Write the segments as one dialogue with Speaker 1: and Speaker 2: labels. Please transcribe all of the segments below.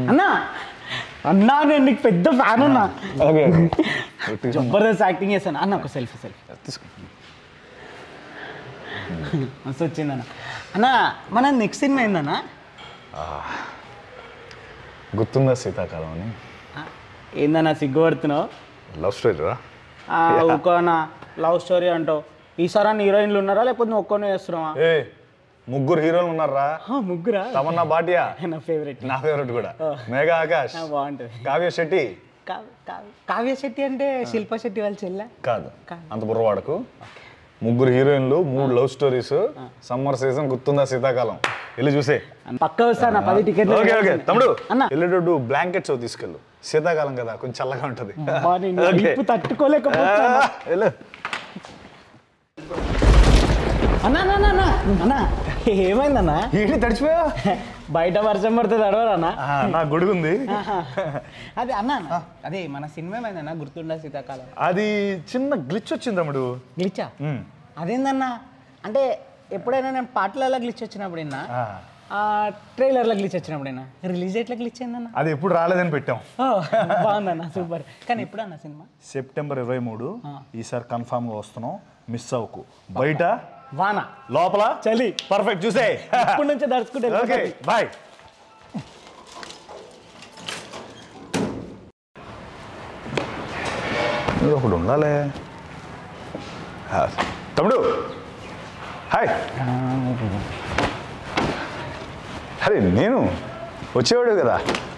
Speaker 1: అన్నా అన్నా నేను నీకు పెద్ద ఫ్యాన్ అన్నా
Speaker 2: ఓకే
Speaker 1: జబర్దస్త్ యాక్టింగ్ చేశాను అన్న ఒక సెల్ఫీ సెల్ఫీ
Speaker 2: తీసుకో
Speaker 1: మస్తు వచ్చిందన్న అన్న మన నెక్స్ట్ సినిమా ఏందన్నా
Speaker 2: గుర్తుందా శీతాకాలం అని
Speaker 1: ఆ, ఏందన్నా సిగ్గుపడుతున్నావు
Speaker 2: లవ్ స్టోరీ రా
Speaker 1: ఒక్కనా లవ్ స్టోరీ అంటావు ఈసారి అన్న హీరోయిన్లు ఉన్నారా లేకపోతే నువ్వు ఒక్కనే చేస్తున్నావా
Speaker 2: ఏ ముగ్గురు హీరోలు ఉన్నారా
Speaker 1: ఆ, ముగ్గురా
Speaker 2: తమన్నా భాటియా
Speaker 1: నా ఫేవరెట్
Speaker 2: నా ఫేవరెట్ కూడా మేఘా ఆకాష్
Speaker 1: బాగుంటుంది
Speaker 2: కావ్య శెట్టి
Speaker 1: కావ్య- కావ్య- కావ్య శెట్టి అంటే శిల్ప శెట్టి వాళ్ళ చెల్లె
Speaker 2: కాదు
Speaker 1: కాదు.
Speaker 2: అంత బుర్రవాడకు ముగ్గురు హీరోయిన్లు మూడు లవ్ స్టోరీస్ సమ్మర్ సీజన్ గుర్తుందా శీతాకాలం వెళ్ళి చూసే
Speaker 1: పక్క వస్తాను పది టికెట్లు
Speaker 2: ఓకే ఓకే తమ్ముడు
Speaker 1: అన్న
Speaker 2: వెళ్ళేటట్టు బ్లాంకెట్స్ తీసుకెళ్ళు శీతాకాలం కదా కొంచెం చల్లగా ఉంటది
Speaker 1: అబ్బా, నేను
Speaker 2: ఓకే.
Speaker 1: ఇప్పు తట్టుకోలేకపోతున్నా
Speaker 2: వెళ్ళు
Speaker 1: అన్న అన్న అన్న, అన్న అన్న ఏమైందన్నా
Speaker 2: ఏంటి తడిచిపోయా
Speaker 1: బయట వర్షం పడుతుంది అడవరన్నా
Speaker 2: నా గొడుగు ఉంది
Speaker 1: అదే అన్న అన్న, అదే మన సినిమా ఏమైందన్నా గుర్తుండా శీతాకాలం
Speaker 2: అది చిన్న గ్లిచ్ వచ్చింది తమ్ముడు
Speaker 1: గ్లిచా
Speaker 2: మ్మ్.
Speaker 1: అదేందన్నా అంటే ఎప్పుడైనా నేను పాటలలో గ్లిచ్ వచ్చినప్పుడు విన్నా
Speaker 2: ఆ,
Speaker 1: ఆ ట్రైలర్లో గ్లిచ్ వచ్చినప్పుడైనా రిలీజ్ ఎట్లా గ్లిచ్ అయిందన్న
Speaker 2: అది ఎప్పుడు రాలేదని పెట్టాం
Speaker 1: ఓ, బాగుందన్న సూపర్ కానీ ఎప్పుడన్నా సినిమా
Speaker 2: సెప్టెంబర్ ఇరవై మూడు ఈసారి కన్ఫామ్ గా వస్తున్నాం మిస్ అవ్వకు బయట
Speaker 1: వాన
Speaker 2: లోపల
Speaker 1: చలి
Speaker 2: పర్ఫెక్ట్ చూసే
Speaker 1: ఇప్పటి నుంచే దడుచుకుంటే
Speaker 2: ఓకే బాయ్ ఒకడు ఉండాలి ఆ, తమ్ముడు హాయ్ అరే నేను వచ్చేవాడు కదా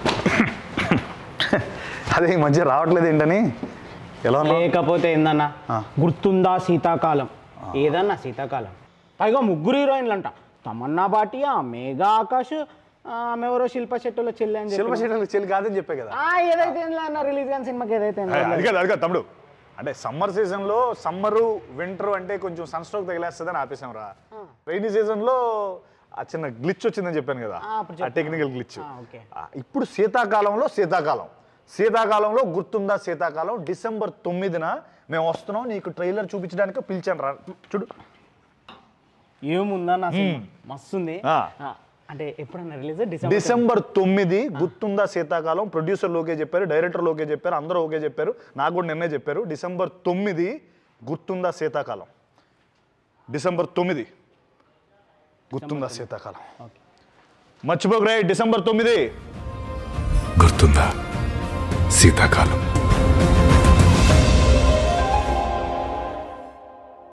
Speaker 2: అదే ఈ మధ్య రావట్లేదు ఏంటని ఎలా ఉన్నావు
Speaker 1: లేకపోతే ఏందన్నా
Speaker 2: ఆ.
Speaker 1: గుర్తుందా శీతాకాలం ఏదన్నా శీతాకాలం పైగా ముగ్గురు హీరోయిన్లు అంట తమన్నా భాటియా మేఘా ఆకాష్ ఆ, ఆమె ఎవరో శిల్ప శెట్టులో చెల్లి అని
Speaker 2: శిల్ప
Speaker 1: చెప్పి
Speaker 2: శెట్టి చెల్లి కాదని చెప్పే కదా
Speaker 1: ఆ, ఏదైతే ఏంలే అన్న రిలీజ్ కానీ సినిమాకి ఏదైతే ఏంలే.
Speaker 2: అయ్, అది కాదు అది కాదు తమ్ముడు అంటే సమ్మర్ సీజన్లో సమ్మరు వింటర్ అంటే కొంచెం సన్ స్ట్రోక్ తగిలేస్తుందని ఆపేసాం రా రైనీ సీజన్లో ఆ చిన్న గ్లిచ్ వచ్చిందని చెప్పాను కదా
Speaker 1: ఆ, అప్పుడు
Speaker 2: ఆ టెక్నికల్ గ్లిచ్
Speaker 1: ఆ, ఓకే.
Speaker 2: ఇప్పుడు శీతాకాలంలో శీతాకాలం శీతాకాలంలో గుర్తుందా శీతాకాలం డిసెంబర్ తొమ్మిదిన మేము వస్తున్నాం నీకు ట్రైలర్ చూపించడానికి పిలిచాను రా చూడు
Speaker 1: ఏముందన్న సినిమా మస్తుంది
Speaker 2: ఆ.
Speaker 1: ఆ, అంటే ఎప్పుడన్నా రిలీజ్ డిసెంబర్
Speaker 2: డిసెంబర్ తొమ్మిది గుర్తుందా శీతాకాలం ప్రొడ్యూసర్లు ఓకే చెప్పారు డైరెక్టర్లు ఓకే చెప్పారు అందరూ ఓకే చెప్పారు నాకు కూడా నిన్నే చెప్పారు డిసెంబర్ తొమ్మిది గుర్తుందా శీతాకాలం డిసెంబర్ తొమ్మిది గుర్తుందా శీతాకాలం మర్చిపోకరే డిసెంబర్ తొమ్మిది
Speaker 3: గుర్తుందా శీతాకాలం